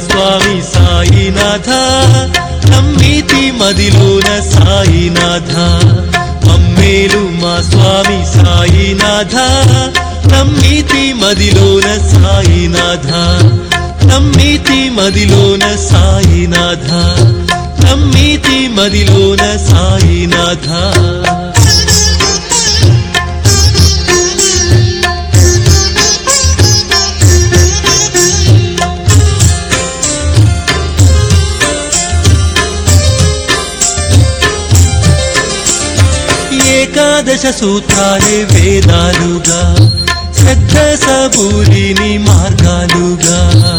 స్వామి సాయినాథ నమ్మితి మదిలోన సాయినాథ మమ్మేలు మా స్వామి సాయినాథ నమ్మితి మదిలోన సాయినాథ నమ్మితి మదిలోన సాయినాథ నమ్మితి మదిలోన సాయినాథ ఏకాదశ సూత్రాలే వేదాలుగా శ్రద్ధ సబూరిని మార్గాలుగా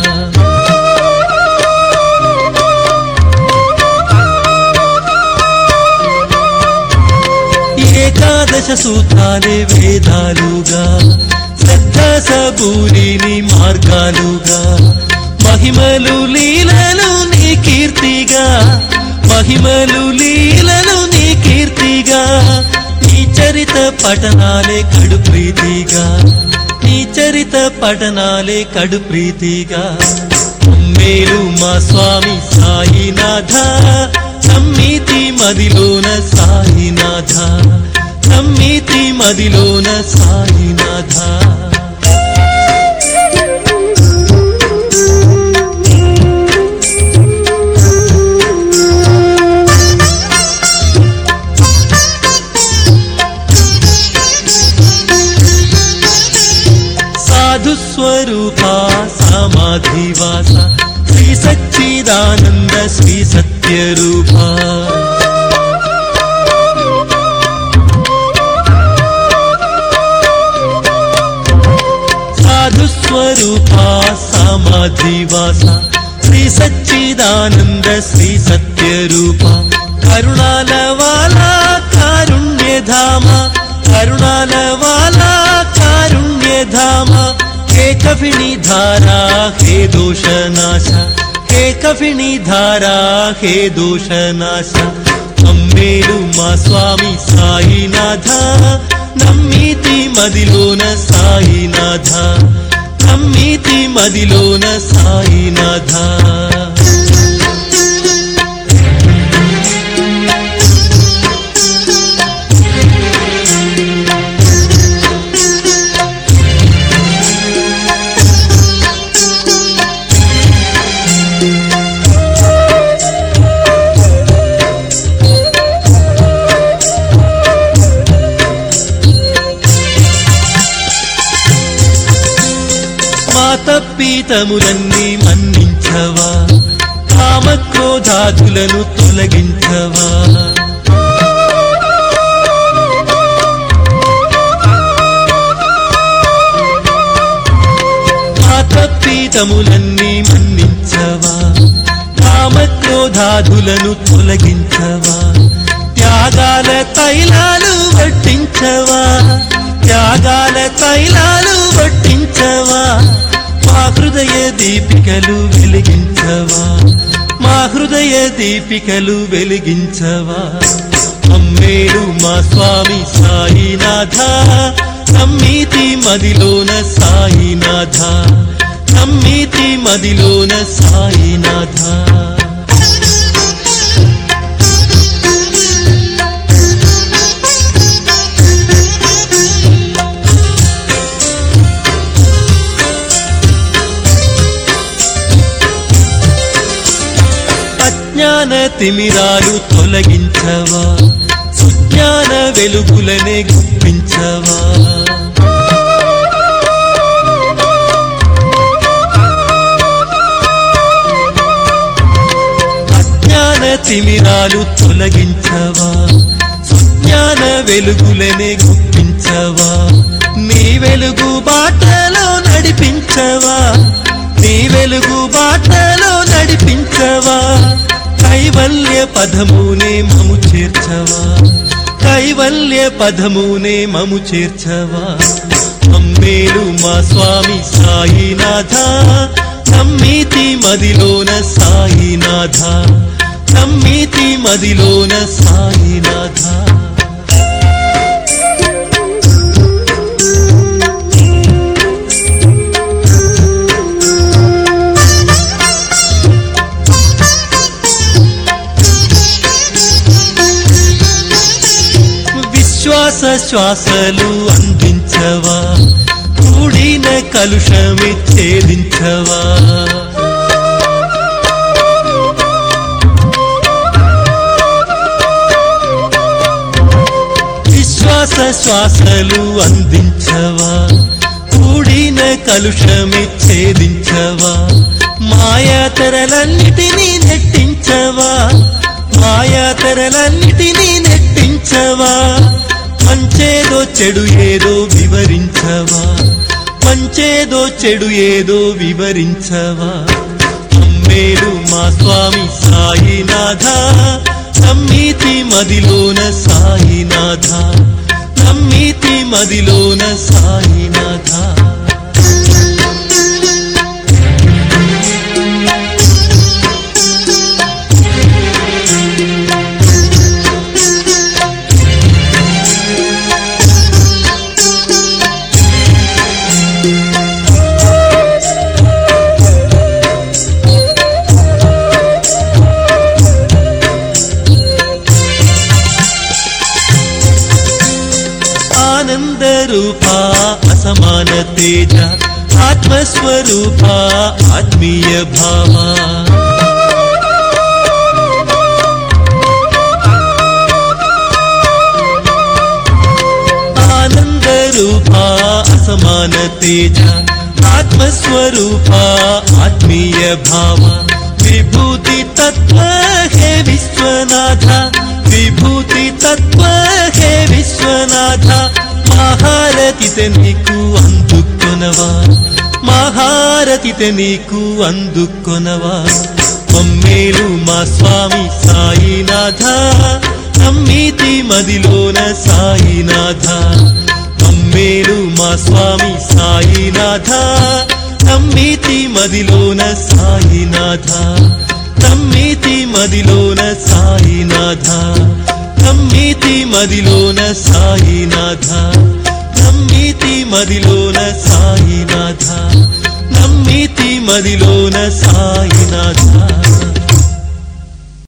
ఏకాదశ సూత్రాలే వేదాలుగా శ్రద్ధ సబూరిని మార్గాలుగా మహిమలు లీలలు నీ కీర్తిగా మహిమలు లీలలు నీ కీర్తిగా నీ చరిత పఠనాలే కడు ప్రీతిగా నీ చరిత పఠనాలే కడు ప్రీతిగా మేలు మా స్వామి సాయినాథ నమ్మితి మదిలోన సాయినాథ నమ్మితి మదిలోన సాయినాథ సాధు స్వరూప సమాధివాస శ్రీ సచ్చిదానంద శ్రీ సత్యరూప సాధు స్వరూప సమాధివాస శ్రీ సచ్చిదానంద శ్రీ సత్యరూప కరుణాల వాలా కారుణ్యధామ కరుణాల వాలా కారుణ్యధామ హే కఫిణి ధారా హే దోషనాశ హే కఫిణి ధారా హే దోషనాశ అమ్మేలు మా స్వామి సాయినాథ నమ్మితి మదిలోన సాయినాథ నమ్మితి మదిలోన సాయినాథ మా తప్పితములన్నీ మన్నించవా కామక్రోధాదులను తొలగించవా మా తప్పితములన్నీ మన్నించవా కామక్రోధాదులను తొలగించవా త్యాగాల తైలాలు వడ్డించవా త్యాగాల తైలాలు వడ్డించవా మా హృదయ దీపికలు వెలిగించవా మా హృదయ దీపికలు వెలిగించవా అమ్మేలు మా స్వామి సాయినాథ నమ్మితి మదిలోన సాయినాథ నమ్మితి మదిలోన సాయినాథ అజ్ఞాన తిమిరాలు తొలగించవా సుజ్ఞాన వెలుగులనే గుప్పించవా అజ్ఞాన తిమిరాలు తొలగించవా సుజ్ఞాన వెలుగులనే గుప్పించవా నీ వెలుగు బాటలో నడిపించవా నీ వెలుగు బాటలో నడిపించవా కైవల్య పదమునే మము చేర్చవా కైవల్య పదమునే మము చేర్చవా అమ్మేలు మా స్వామి సాయినాథ నమ్మితి మదిలోన సాయినాథ నమ్మితి మదిలోన సాయినాథ శ్వాసలు అందించవా కూడిన కలుషమి ఛేదించవా విశ్వాస శ్వాసలు అందించవా కూడిన కలుషమి ఛేదించవా మాయాతరలన్నిటినీ నెట్టించవా మాయాతరలన్నిటినీ నెట్టించవా మంచేదో చెడు ఏదో వివరించవా మంచేదో చెడు ఏదో వివరించవా అమ్మేలు మా స్వామి సాయినాథ నమ్మీతి మదిలోన సాయినాథ నమ్మీతి మదిలోన సాయినాథ ఆనంద రూపా అసమాన తేజ ఆత్మస్వరూపా ఆత్మీయ భావా ఆనంద రూపా అసమాన తేజ ఆత్మస్వరూపా ఆత్మీయ భావ విభూతి తత్వ హే విశ్వనాథ విభూతి తత్వ హే విశ్వనాథ మహారతిత నీకు అందుకొనవా మహారతిత నీకు అందుకొనవా మమ్మేలు మా స్వామి సాయినాథ నమ్మీతి మదిలోన సాయినాథ మమ్మేలు మా స్వామి సాయినాథ నమ్మీతి మదిలోన సాయినాథ నమ్మీతి మదిలోన సాయినాథ నమ్మీతి మదిలోన సాయినాథ నమ్మీతి మదిలోన సాయినాథ నమ్మీతి మదిలోన సాయినాథ